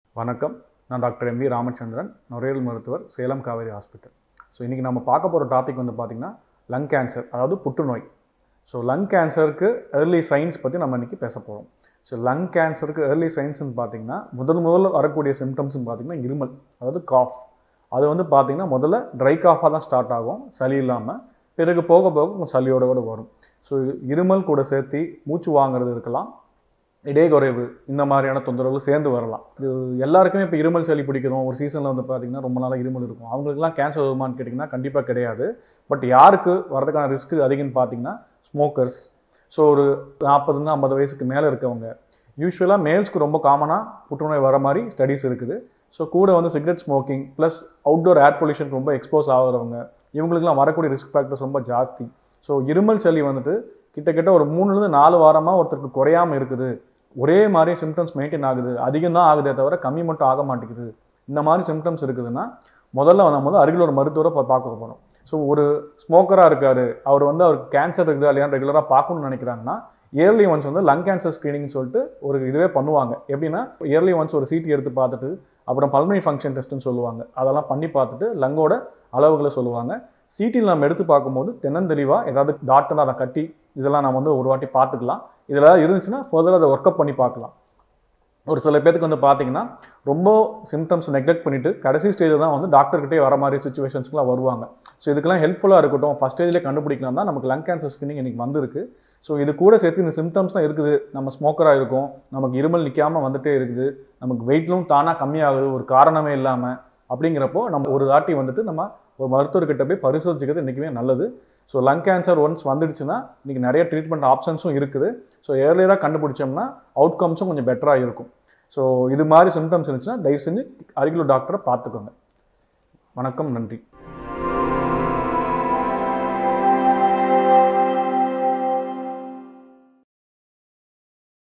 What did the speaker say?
வணக்கம் நான் doctor M V Ramachandran நுரையீரல் மருத்துவர் சேலம் காவேரி ஹாஸ்பிட்டல் ஸோ இன்றைக்கி நம்ம பார்க்க போகிற டாபிக் வந்து பார்த்திங்கன்னா லங் கேன்சர் அதாவது புற்றுநோய் ஸோ லங் கேன்சருக்கு ஏர்லி சைன்ஸ் பற்றி நம்ம இன்றைக்கி பேச போகிறோம் ஸோ லங் கேன்சருக்கு ஏர்லி சைன்ஸ்னு பார்த்தீங்கன்னா முதல் முதல்ல வரக்கூடிய சிம்டம்ஸ்னு பார்த்தீங்கன்னா இருமல் அதாவது காஃப் அது வந்து பார்த்தீங்கன்னா முதல்ல ட்ரை காஃபாக தான் ஸ்டார்ட் ஆகும் சளி இல்லாமல் பிறகு போக போக கொஞ்சம் சளியோட கூட வரும் ஸோ இருமல் கூட சேர்த்து மூச்சு வாங்குறது இருக்கலாம் இடைக்குறைவு இந்த மாதிரியான தொந்தரவுகள் சேர்ந்து வரலாம் இது எல்லாருக்குமே இப்போ இருமல் சளி பிடிக்கிறோம் ஒரு சீசனில் வந்து பார்த்தீங்கன்னா ரொம்ப நாளாக இருமல் இருக்கும் அவங்களுக்குலாம் கேன்சர் வருமான்னு கேட்டிங்கன்னா கண்டிப்பாக கிடையாது பட் யாருக்கு வரதுக்கான ரிஸ்க் அதிகம்னு பார்த்தீங்கன்னா ஸ்மோக்கர்ஸ் ஸோ ஒரு நாற்பதுலேருந்து ஐம்பது வயசுக்கு மேலே இருக்கவங்க யூஸ்வலாக மேல்ஸ்க்கு ரொம்ப காமனாக புற்றுநோய் வர மாதிரி ஸ்டடீஸ் இருக்குது ஸோ கூட வந்து cigarette smoking plus outdoor air pollution ரொம்ப எக்ஸ்போஸ் ஆகிறவங்க இவங்களுக்குலாம் வரக்கூடிய ரிஸ்க் ஃபேக்டர்ஸ் ரொம்ப ஜாஸ்தி ஸோ இருமல் சளி வந்துட்டு கிட்டத்தட்ட ஒரு மூணுலேருந்து நாலு வாரமாக ஒருத்தருக்கு குறையாமல் இருக்குது ஒரே மாதிரி சிம்டம்ஸ் மெயின்டைன் ஆகுது அதிகம் தான் ஆகுதே தவிர கம்மி மட்டும் ஆக மாட்டேங்குது இந்த மாதிரி சிம்டம்ஸ் இருக்குதுன்னா முதல்ல நம்ம வந்து அருகில் ஒரு மருத்துவரை போய் பார்க்க போகிறோம் ஸோ ஒரு ஸ்மோக்கராக இருக்காரு அவர் வந்து அவருக்கு கேன்சர் இருக்குதா இல்லையா ரெகுலராக பார்க்கணும்னு நினைக்கிறாங்கன்னா இயர்லி ஒன்ஸ் வந்து லங் கேன்சர் ஸ்க்ரீனிங் சொல்லிட்டு ஒரு இதுவே பண்ணுவாங்க எப்படின்னா இயர்லி ஒன்ஸ் ஒரு சிடி எடுத்து பார்த்துட்டு அப்புறம் பல்மனி ஃபங்க்ஷன் டெஸ்ட்னு சொல்லுவாங்க அதெல்லாம் பண்ணி பார்த்துட்டு லங்கோட அளவுகளை சொல்லுவாங்க சிடியில் நம்ம எடுத்து பார்க்கும்போது தென்னந்தெளிவாக ஏதாவது டாக்டர் அதை கட்டி இதெல்லாம் நம்ம வந்து ஒரு வாட்டி பார்த்துக்கலாம் இதில் இருந்துச்சுன்னா ஃபர்தர் அதை ஒர்க் அப் பண்ணி பார்க்கலாம் ஒரு சில பேருக்கு வந்து பார்த்தீங்கன்னா ரொம்ப சிம்டம்ஸ் நெக்லெக்ட் பண்ணிட்டு கடைசி ஸ்டேஜில் தான் வந்து டாக்டர்கிட்டே வர மாதிரி சுச்சுவேஷன்ஸ்க்குலாம் வருவாங்க ஸோ இதுக்கெல்லாம் ஹெல்ப்ஃபுல்லாக இருக்கட்டும் ஃபஸ்ட் ஸ்டேஜ்லேயே கண்டுபிடிக்கலாம் தான் நமக்கு லங் கேன்சர் ஸ்கிரீனிங் இன்னைக்கு வந்திருக்கு ஸோ இது கூட சேர்த்து இந்த சிம்டம்ஸ்லாம் இருக்குது நம்ம ஸ்மோக்கராக இருக்கும் நமக்கு இருமல் நிற்காமல் வந்துட்டே இருக்குது நமக்கு வெயிட்லும் தானாக கம்மியாகுது ஒரு காரணமே இல்லாமல் அப்படிங்கிறப்போ நம்ம ஒரு தாட்டி வந்துட்டு நம்ம ஒரு மருத்துவர்கிட்ட போய் பரிசோதிச்சுக்கிறது இன்றைக்குமே நல்லது ஸோ லங் கேன்சர் ஒன்ஸ் வந்துடுச்சுன்னா இன்றைக்கி நிறைய ட்ரீட்மெண்ட் ஆப்ஷன்ஸும் இருக்குது ஸோ ஏர்லியராக கண்டுபிடிச்சோம்னா அவுட்கம்ஸும் கொஞ்சம் பெட்டராக இருக்கும் ஸோ இது மாதிரி சிம்டம்ஸ் இருந்துச்சுன்னா தயவு செஞ்சு அருகில் டாக்டரை பார்த்துக்கோங்க வணக்கம் நன்றி